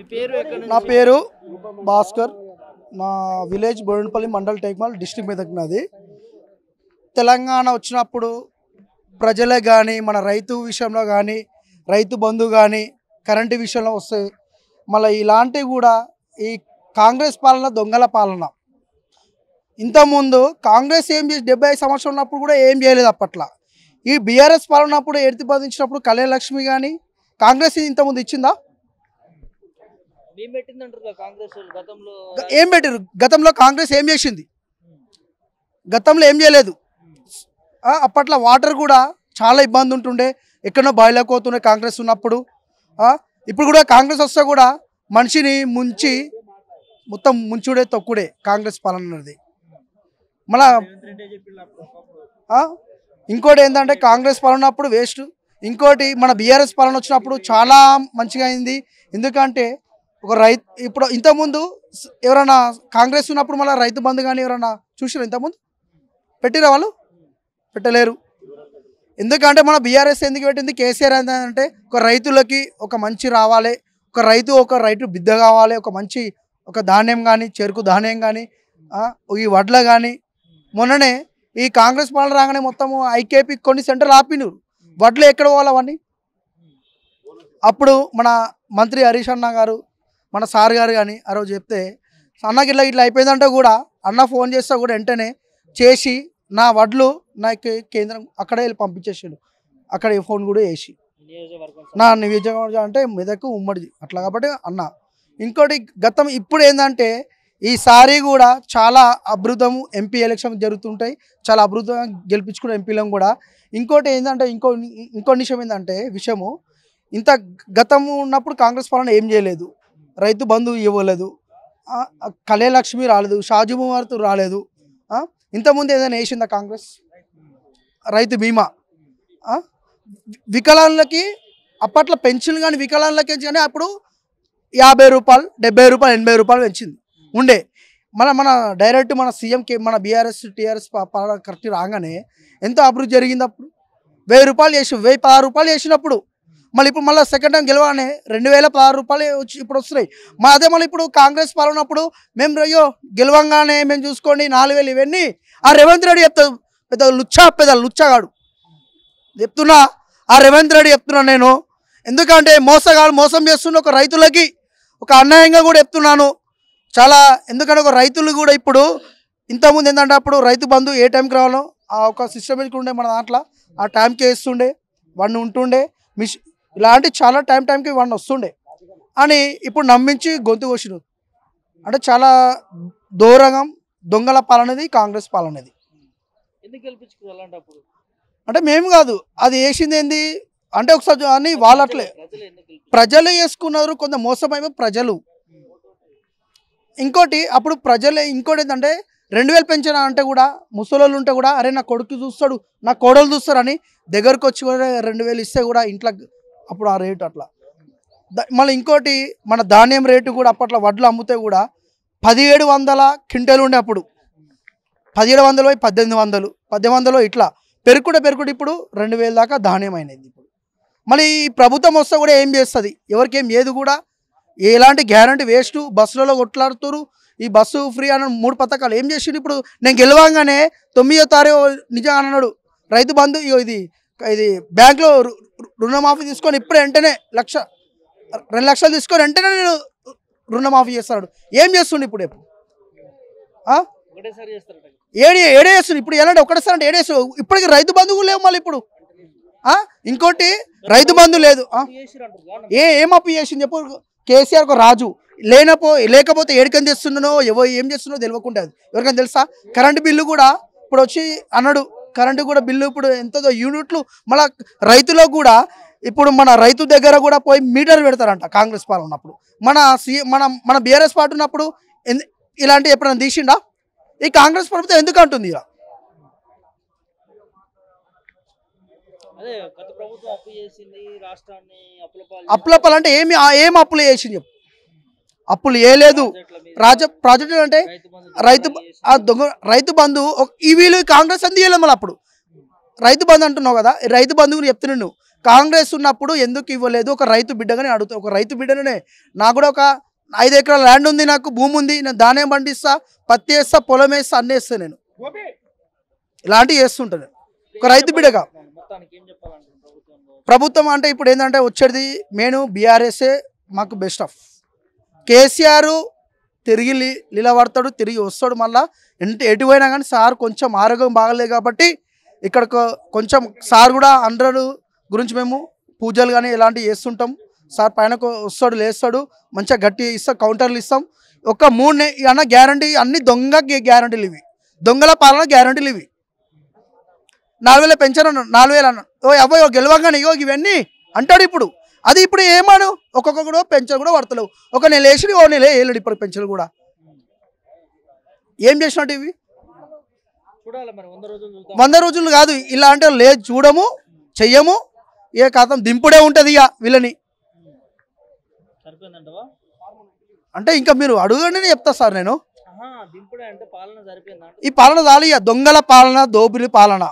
మీ పేరు ఎక్కడ నా పేరు భాస్కర్ మా విలేజ్ బోయినపల్లి మండల్ టేక్మాల్ డిస్ట్రిక్ట్ మెదక్ నాది తెలంగాణ వచ్చినప్పుడు ప్రజలే కానీ మన రైతు విషయంలో కానీ రైతు బంధు కానీ కరెంటు విషయంలో వస్తాయి మళ్ళీ ఇలాంటివి కూడా ఈ కాంగ్రెస్ పాలన దొంగల పాలన ఇంతకుముందు కాంగ్రెస్ ఏం చేసి డెబ్బై ఐదు సంవత్సరం ఉన్నప్పుడు కూడా ఏం చేయలేదు అప్పట్లో ఈ బీఆర్ఎస్ పాలన ఉన్నప్పుడు ఎడితి బంధించినప్పుడు కళ్యాణ లక్ష్మి కానీ కాంగ్రెస్ ఇంతకుముందు ఇచ్చిందా మేము పెట్టిందంటారు కదా కాంగ్రెస్ వాళ్ళు గతంలో గ- ఏం పెట్టారు గతంలో కాంగ్రెస్ ఏం చేసింది గతంలో ఏం చేయలేదు ఆ, అప్పట్లో వాటర్ కూడా చాలా ఇబ్బంది ఉంటుండే ఎక్కడో బాయిలకోతుండే కాంగ్రెస్ ఉన్నప్పుడు ఆ, ఇప్పుడు కూడా కాంగ్రెస్ వస్తే కూడా మనిషిని ముంచి మొత్తం ముంచుడే తొక్కుడే కాంగ్రెస్ పాలన అనేది మళ్ళా రేవంత్ రెడ్డి చెప్పిండు అప్పుడు ఒకప్పుడు. ఆ? ఇంకోటి ఏంటంటే కాంగ్రెస్ పాలన ఉన్నప్పుడు వేస్ట్ ఇంకోటి మన బీఆర్ఎస్ పాలన వచ్చినప్పుడు చాలా మంచిగా అయింది ఎందుకంటే ఒక రైతు ఇప్పుడు ఇంతకుముందు స్- ఎవరైనా కాంగ్రెస్ ఉన్నప్పుడు మళ్ళీ రైతు బంధు కానీ ఎవరైనా చూసారు ఇంతకుముందు పెట్టిరా వాళ్ళు పెట్టలేరు ఎందుకంటే మన బీఆర్ఎస్ ఎందుకు పెట్టింది కేసీఆర్ ఏంటంటే ఒక రైతులకి ఒక మంచి రావాలి ఒక రైతు ఒక రైతు బిద్ద కావాలి ఒక మంచి ఒక ధాన్యం కానీ చెరుకు ధాన్యం కానీ ఈ వడ్ల కానీ మొన్ననే ఈ కాంగ్రెస్ పాలన రాగానే మొత్తము ఐకేపీ కొన్ని సెంటర్లు ఆపినారు వడ్లు ఎక్కడ పోవాలి అవన్నీ అప్పుడు మన మంత్రి హరీష్ అన్న గారు మన సార్ గారు కానీ ఆ రోజు చెప్తే అన్నకి ఇట్లా ఇట్లా అయిపోయిందంటే కూడా అన్న ఫోన్ చేస్తే కూడా వెంటనే చేసి నా వడ్లు నాకు కేంద్రం అక్కడే వెళ్ళి పంపించేసాడు అక్కడ ఫోన్ కూడా వేసి నియోజకవర్గం నా నియోజకవర్గం అంటే మెదక్ ఉమ్మడిది అట్లా కాబట్టి అన్న ఇంకోటి గతం ఇప్పుడు ఏంటంటే ఈసారి కూడా చాలా అభివృద్ధం ఎంపీ ఎలక్షన్ జరుగుతుంటాయి చాలా అభివృద్ధంగా గెలిపించుకున్న ఎంపీలను కూడా ఇంకోటి ఏంటంటే ఇంకో ఇంకో విషయం ఏంటంటే విషయము ఇంత గతము ఉన్నప్పుడు కాంగ్రెస్ పాలన ఏం చేయలేదు రైతు బంధు ఇవ్వలేదు ఆ, ఆ, కళ్యాణ లక్ష్మి రాలేదు షాజీ ముబారత్ రాలేదు ఆ, ఇంతకుముందు ఏదైనా వేసిందా కాంగ్రెస్ రైతు బీమా ఆ, వికలాంగులకి అప్పట్లో పెన్షన్ కానీ వికలాంగులకి కానీ అప్పుడు యాభై రూపాయలు డెబ్బై రూపాయలు ఎనభై రూపాయలు పెంచింది ఉండే మన మన డైరెక్ట్ మన సీఎం కే మన బీఆర్ఎస్ టీఆర్ఎస్ పాలన కరెక్ట్ రాగానే ఎంతో అభివృద్ధి జరిగింది అప్పుడు వెయ్యి రూపాయలు చేసి వెయ్యి పదహారు రూపాయలు చేసినప్పుడు మళ్ళీ ఇప్పుడు మళ్ళీ సెకండ్ టైం గెలవగానే రెండు వేల పదహారు రూపాయలు వచ్చి ఇప్పుడు వస్తున్నాయి మా అదే మళ్ళీ ఇప్పుడు కాంగ్రెస్ పాలనప్పుడు మేము అయ్యో గెలవంగానే మేము చూసుకోండి నాలుగు వేలు ఇవన్నీ ఆ రేవంత్ రెడ్డి చెప్తాడు పెద్ద లుచ్చా పెద్ద లుచ్చగాడు చెప్తున్నా ఆ రేవంత్ రెడ్డి చెప్తున్నా నేను ఎందుకంటే మోసగాడు మోసం చేస్తున్న ఒక రైతులకి ఒక అన్యాయంగా కూడా చెప్తున్నాను చాలా ఎందుకంటే ఒక రైతులు కూడా ఇప్పుడు ఇంతకుముందు ఏంటంటే అప్పుడు రైతు బంధు ఏ టైంకి రావాలో ఆ ఒక సిస్టమేటిక్ ఉండే మన దాంట్లో ఆ టైంకి వేస్తుండే వన్ ఉంటుండే మిష్ ఇలాంటి చాలా టైం టైంకి వన్ వస్తుండే అని ఇప్పుడు నమ్మించి గొంతు కోసిరు అంటే చాలా దూరంగా దొంగల పాలనది కాంగ్రెస్ పాలనది ఎందుకు గెలిపించుకున్నారు అలాంటప్పుడు అంటే మేము కాదు అది వేసింది ఏంది అంటే ఒకసారి అని వాళ్ళు అట్లే ప్రజలు ఎందుకు గెలిపించారు? ప్రజలు వేసుకున్నారు కొంత మోసమైన ప్రజలు ఇంకోటి అప్పుడు ప్రజలే ఇంకోటి ఏంటంటే రెండు వేలు పెంచిన అంటే కూడా ముసలోళ్ళు ఉంటే కూడా అరే నా కొడుకు చూస్తాడు నా కోడలు చూస్తారని దగ్గరకు వచ్చి కూడా రెండు వేలు ఇస్తే కూడా ఇంట్లో అప్పుడు ఆ రేటు అట్లా ద- మళ్ళీ ఇంకోటి మన ధాన్యం రేటు కూడా అప్పట్లో వడ్లు అమ్మితే కూడా పదిహేడు వందల క్వింటల్ ఉండే అప్పుడు పదిహేడు వందలు పోయి పద్దెనిమిది వందలు పద్దెనిమిది వందలు ఇట్లా పెరుగుకుంటే పెరుగుకుంటే ఇప్పుడు రెండు వేల దాకా ధాన్యం అయినది ఇప్పుడు మళ్ళీ ఈ ప్రభుత్వం వస్తే కూడా ఏం చేస్తుంది ఎవరికి ఏం ఏది కూడా ఎలాంటి గ్యారంటీ వేస్ట్ బస్సులలో కొట్లాడుతురు ఈ బస్సు ఫ్రీ అని మూడు పథకాలు ఏం చేసిండు ఇప్పుడు నేను గెలవంగానే తొమ్మిదో తారీఖు నిజంగా అన్నాడు రైతు బంధు ఇగో ఇది ఇది బ్యాంక్లో రు- రు- రుణమాఫీ తీసుకొని ఇప్పుడు వెంటనే లక్ష రెండు లక్షలు తీసుకొని వెంటనే నేను రుణమాఫీ చేస్తాడు ఏం చేస్తుండు ఇప్పుడు ఆ? ఒకటేసారి చేస్తారట ఏడి ఏడే చేస్తుంది ఇప్పుడు ఎలాంటి ఒకటేసారి అంటే ఏడేసు ఇప్పటికి రైతు బంధువు లేవు మళ్ళీ ఇప్పుడు ఆ? ఇంకోటి రైతు బంధు లేదు ఆ? చేసిరంటారు కానా? ఏ ఏం అప్పు చేసింది చెప్పు కేసీఆర్ ఒక రాజు లేనపో లేకపోతే ఏడికని చేస్తున్నానో ఎవో ఏం చేస్తున్నానో తెలియకుండా ఎవరికైనా తెలుసా కరెంటు బిల్లు కూడా ఇప్పుడు వచ్చి అన్నాడు కరెంటు కూడా బిల్లు ఇప్పుడు ఎంతో యూనిట్లు మళ్ళా రైతులకు కూడా ఇప్పుడు మన రైతు దగ్గర కూడా పోయి మీటర్ పెడతారంట కాంగ్రెస్ పాలన ఉన్నప్పుడు మన సి మన మన బీఆర్ఎస్ పార్టీ ఉన్నప్పుడు ఎందు- ఇలాంటివి ఎప్పుడైనా తీసిండా ఈ కాంగ్రెస్ ప్రభుత్వం ఎందుకు అంటుంది ఇలా అదే గత ప్రభుత్వం అప్పు చేసింది రాష్ట్రాన్ని అప్పుల పాలు అప్పులప్పలు అంటే ఏమి ఆ- ఏం అప్పులు చేసింది చెప్పు అప్పులు ఏ లేదు ప్రాజెక్టుల మీద రాజ ప్రాజెక్టులు అంటే రైతు బంధు రైతు ధరలు చేసి- ఆ దొంగ రైతు బంధు ఒక- ఈ వీళ్ళు కాంగ్రెస్ అంది మళ్ళీ అప్పుడు రైతు బంధు అంటున్నావు కదా ఈ రైతు బంధు గురించి చెప్తున్నాను నువ్వు కాంగ్రెస్ ఉన్నప్పుడు ఎందుకు ఇవ్వలేదు ఒక రైతు బిడ్డగా నేను అడుగుతా ఒక రైతు బిడ్డనే నాకు కూడా ఒక ఐదు ఎకరాల ల్యాండ్ ఉంది నాకు భూమి ఉంది నేను ధాన్యం పండిస్తా పత్తి వేస్తా పొలం వేస్తా అన్నీ వేస్తా నేను ఇలాంటివి చేస్తుంటాను ఒక రైతు బిడ్డగా మొత్తానికి ఏం చెప్పాలంటారు ప్రభుత్వం ప్రభుత్వం అంటే ఇప్పుడు ఏంటంటే వచ్చేది నేను బీఆర్ఎస్ఏ మాకు బెస్ట్ ఆఫ్ కేసీఆర్ తిరిగి లి- నిలబడతాడు తిరిగి వస్తాడు మళ్ళా ఎంత ఎటు పోయినా కానీ సార్ కొంచెం ఆరోగ్యం బాగలేదు కాబట్టి ఇక్కడ కొ- కొంచెం సార్ కూడా అండర్ గురించి మేము పూజలు కానీ ఇలాంటివి చేస్తుంటాం సార్ పైన కొ- వస్తాడు లేస్తాడు మంచిగా గట్టి ఇస్తాం కౌంటర్లు ఇస్తాం ఒక మూడు నె- అన్న గ్యారంటీ అన్ని దొంగ గ్యారంటీలు ఇవి దొంగల పాలన గ్యారంటీలు ఇవి నాలుగు వేల పెంచాను అన్నాడు నాలుగు వేలు అన్నాడు ఓ అబ్బాయి గెలవగానే ఇగో ఇవన్నీ అంటాడు ఇప్పుడు అది ఇప్పుడు ఏమాను ఒక్కొక్కడు పెన్షన్ కూడా పడతలేవు ఒక నెల వేసి ఓ నెల వేయలేడు ఇప్పుడు పెన్షన్ కూడా ఏం చేసినట్టు ఇవి చూడాలి మరి వంద రోజులు చూద్దాం వంద రోజులు కాదు ఇలా అంటే లేదు చూడము చెయ్యము ఏ కాతం దింపుడే ఉంటుంది ఇక వీళ్ళని సరిపోయిందంటవా అంటే ఇంకా మీరు అడుగండి నేను చెప్తా సార్ నేను ఆహా దింపుడే అంటే పాలన సరిపోయిందా అంటే ఈ పాలన చాలు ఇక దొంగల పాలన దోపిడి పాలన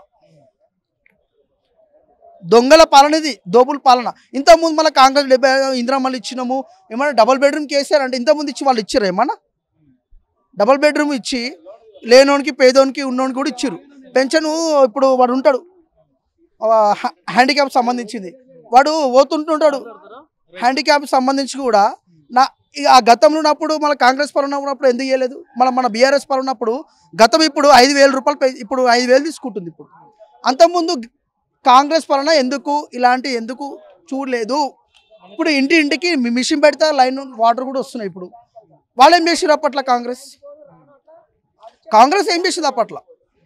దొంగల పాలన ఇది దోపుల పాలన ఇంతకుముందు మళ్ళీ కాంగ్రెస్ డెబ్బై ఇందిరామల్లి ఇచ్చినాము ఏమన్నా డబల్ బెడ్రూమ్ కేసీఆర్ అంటే ఇంతకుముందు ఇచ్చి వాళ్ళు ఇచ్చారు ఏమన్నా డబల్ బెడ్రూమ్ ఇచ్చి లేనోనికి పేదోనికి ఉన్నోనికి కూడా ఇచ్చారు పెన్షన్ ఇప్పుడు వాడు ఉంటాడు హ్యాండిక్యాప్ సంబంధించింది వాడు పోతుంటుంటాడు హ్యాండిక్యాప్ సంబంధించి కూడా నా ఇక ఆ గతంలో ఉన్నప్పుడు మన కాంగ్రెస్ పాలన ఉన్నప్పుడు ఎందుకు చేయలేదు మన మన బీఆర్ఎస్ పాలన ఉన్నప్పుడు గతం ఇప్పుడు ఐదు వేల రూపాయలు పే- ఇప్పుడు ఐదు వేలు తీసుకుంటుంది ఇప్పుడు అంతకుముందు కాంగ్రెస్ పాలన ఎందుకు ఇలాంటి ఎందుకు చూడలేదు ఇప్పుడు ఇంటి ఇంటికి మి- మిషన్ పెడితే లైన్ వాటర్ కూడా వస్తున్నాయి ఇప్పుడు వాళ్ళు ఏం చేసారు అప్పట్లో కాంగ్రెస్ కాంగ్రెస్ ఏం చేసింది అప్పట్లో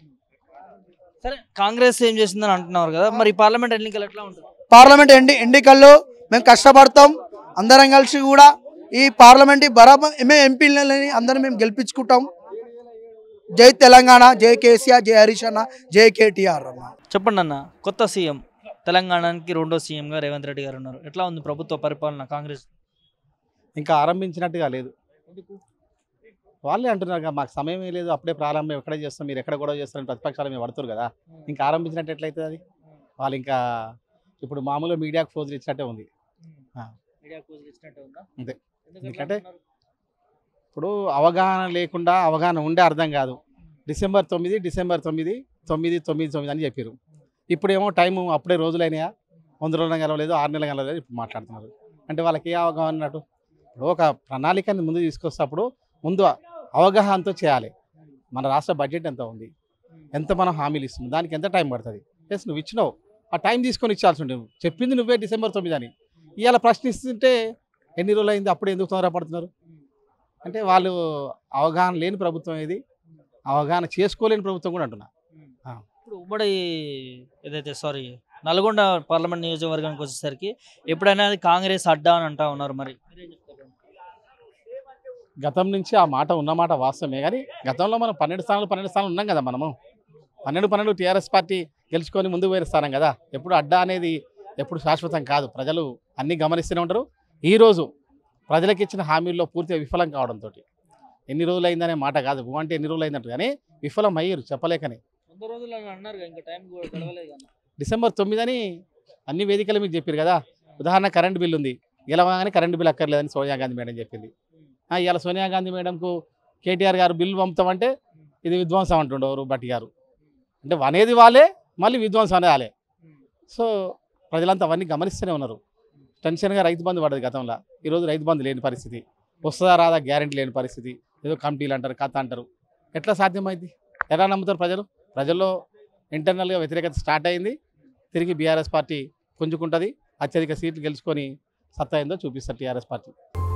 సరే కాంగ్రెస్ ఏం చేసిందని అంటున్నారు కదా మరి ఈ పార్లమెంట్ ఎన్నికలు ఎట్లా ఉంటుంది పార్లమెంట్ ఎండి ఎన్నికల్లో మేము కష్టపడతాం అందరం కలిసి కూడా ఈ పార్లమెంట్ బరాబర్ మేము ఎంపీలని అందరం మేము గెలిపించుకుంటాం జై తెలంగాణ జై కేసీఆర్ జై హరీష్ అన్న జై కేటీఆర్ అన్న చెప్పండి అన్న కొత్త సీఎం తెలంగాణకి రెండో సీఎంగా రేవంత్ రెడ్డి గారు ఉన్నారు ఎట్లా ఉంది ప్రభుత్వ పరిపాలన కాంగ్రెస్ ఇంకా ఆరంభించినట్టుగా లేదు వాళ్ళే అంటున్నారు కదా మాకు సమయమే లేదు అప్పుడే ప్రారంభం ఎక్కడ చేస్తాం మీరు ఎక్కడ గొడవ చేస్తారని ప్రతిపక్షాలు మేము పడుతున్నారు కదా ఇంకా ఆరంభించినట్టు ఎట్లయితుంది అది వాళ్ళు ఇంకా ఇప్పుడు మామూలుగా మీడియాకు ఫోజులు ఇచ్చినట్టే ఉంది ఆ. మీడియా కోర్సులు ఇచ్చినట్టే ఉందా అంతే. ఎందుకు అట్లా ఎందుకంటే అంటున్నారు? ఇప్పుడు అవగాహన లేకుండా అవగాహన ఉండే అర్థం కాదు డిసెంబర్ తొమ్మిది డిసెంబర్ తొమ్మిది తొమ్మిది తొమ్మిది తొమ్మిది అని చెప్పారు ఇప్పుడేమో టైం అప్పుడే రోజులైనాయా వంద రోజులు కలవలేదు ఆరు నెలలు కలవలేదు ఇప్పుడు మాట్లాడుతున్నారు అంటే వాళ్ళకి ఏ అవగాహన ఉన్నట్టు ఇప్పుడు ఒక ప్రణాళికని ముందు తీసుకొస్తప్పుడు ముందు అవగాహనతో చేయాలి మన రాష్ట్ర బడ్జెట్ ఎంత ఉంది ఎంత మనం హామీలు ఇస్తున్నాం దానికి ఎంత టైం పడుతుంది ఎస్ నువ్వు ఇచ్చినావు ఆ టైం తీసుకొని ఇచ్చాల్సి ఉంటుంది చెప్పింది నువ్వే డిసెంబర్ తొమ్మిది అని ఇవాళ ప్రశ్నిస్తుంటే ఎన్ని రోజులు అయింది అప్పుడు ఎందుకు తొందరపడుతున్నారు అంటే వాళ్ళు అవగాహన లేని ప్రభుత్వం ఇది అవగాహన చేసుకోలేని ప్రభుత్వం కూడా అంటున్నా ఇప్పుడు ఉమ్మడి ఏదైతే సారీ నల్గొండ పార్లమెంట్ నియోజకవర్గానికి వచ్చేసరికి ఎప్పుడైనా అది కాంగ్రెస్ అడ్డా అని అంటా ఉన్నారు మరి మీరేం చెప్తారు? గతం నుంచి ఆ మాట ఉన్న మాట వాస్తవమే కానీ గతంలో మనం పన్నెండు స్థానాలు పన్నెండు స్థానాలు ఉన్నాం కదా మనము పన్నెండు పన్నెండు టీఆర్ఎస్ పార్టీ గెలుచుకొని ముందుకు పోయిన స్థానం కదా ఎప్పుడు అడ్డా అనేది ఎప్పుడు శాశ్వతం కాదు ప్రజలు అన్నీ గమనిస్తూనే ఉంటారు ఈరోజు ప్రజలకు ఇచ్చిన హామీల్లో పూర్తిగా విఫలం కావడంతో ఎన్ని రోజులు అయిందనే మాట కాదు భూ అంటే ఎన్ని రోజులు అయిందంట కానీ విఫలం అయ్యారు చెప్పలేకనే వంద రోజులు అని అన్నారు కదా, ఇంకా టైం కూడా గడవలేదు కదా డిసెంబర్ తొమ్మిది అని అన్ని వేదికలు మీకు చెప్పారు కదా ఉదాహరణ కరెంట్ బిల్ ఉంది గెలవగానే కరెంట్ బిల్ అక్కర్లేదని సోనియా గాంధీ మేడం చెప్పింది ఆ, ఇవాళ సోనియా గాంధీ మేడంకు కేటీఆర్ గారు బిల్లు పంపుతామంటే ఇది విధ్వంసం అంటుండేవారు భట్టి గారు అంటే అనేది వాళ్ళే మళ్ళీ విధ్వంసం అనేది వాళ్ళే సో ప్రజలంతా అవన్నీ గమనిస్తూనే ఉన్నారు టెన్షన్గా రైతు బంధు పడదు గతంలో ఈరోజు రైతు బంధు లేని పరిస్థితి వస్తుందా రాదా గ్యారెంటీ లేని పరిస్థితి ఏదో కమిటీలు అంటారు కథ అంటారు ఎట్లా సాధ్యమైంది ఎలా నమ్ముతారు ప్రజలు ప్రజల్లో ఇంటర్నల్గా వ్యతిరేకత స్టార్ట్ అయింది తిరిగి బీఆర్ఎస్ పార్టీ పుంజుకుంటుంది అత్యధిక సీట్లు గెలుచుకొని సత్తా ఏందో చూపిస్తారు టీఆర్ఎస్ పార్టీ